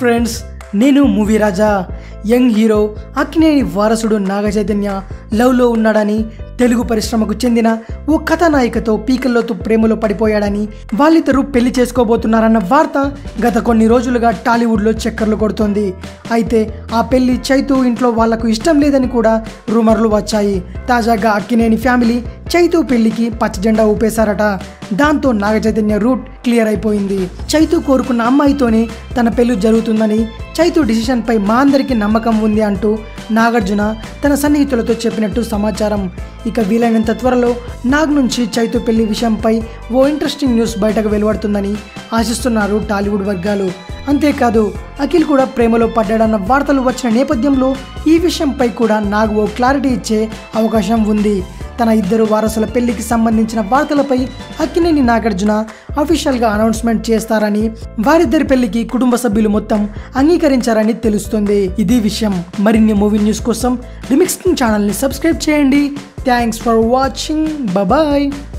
friends నేను movie Raja young hero Akkineni వారసుడు నాగ చైతన్య లవ్లో ఉన్నాడని తెలుగు పరిశ్రమకు చెందిన ఓ కథానాయికతో పీకల్లోతు ప్రేమలో పడిపోయాడని వాళ్ళిద్దరూ పెళ్లి చేసుకోబోతున్నారన్న వార్త గత కొన్ని రోజులుగా టాలీవుడ్లో చక్కర్లు కొడుతోంది అయితే ఆ పెళ్లి చైతు ఇంట్లో వాళ్లకు ఇష్టం లేదని కూడా రూమర్లు వచ్చాయి తాజాగా అక్కినేని ఫ్యామిలీ చైతు పెళ్లికి పచ్చజెండా ఊపేశారట దాంతో నాగ చైతన్య రూట్ క్లియర్ అయిపోయింది చైతు కోరుకున్న అమ్మాయితోనే తన పెళ్లి జరుగుతుందని చైతు డిసిషన్పై మా అందరికీ నమ్మకం ఉంది అంటూ నాగార్జున తన సన్నిహితులతో చెప్పినట్టు సమాచారం ఇక వీలైనంత త్వరలో నాగ్ నుంచి చైతు పెళ్లి విషయంపై ఓ ఇంట్రెస్టింగ్ న్యూస్ బయటకు వెలువడుతుందని ఆశిస్తున్నారు టాలీవుడ్ వర్గాలు అంతేకాదు అఖిల్ కూడా ప్రేమలో పడ్డాడన్న వార్తలు వచ్చిన నేపథ్యంలో ఈ విషయంపై కూడా నాగ్ ఓ క్లారిటీ ఇచ్చే అవకాశం ఉంది తన ఇద్దరు వారసుల పెళ్లికి సంబంధించిన వార్తలపై అక్కినేని నాగార్జున అఫీషియల్గా అనౌన్స్మెంట్ చేస్తారని వారిద్దరి పెళ్లికి కుటుంబ సభ్యులు మొత్తం అంగీకరించారని తెలుస్తుంది ఇది విషయం మరిన్ని మూవీ న్యూస్ కోసం రిమిక్స్ ఛానల్ని సబ్స్క్రైబ్ చేయండి థ్యాంక్స్ ఫర్ వాచింగ్ బాయ్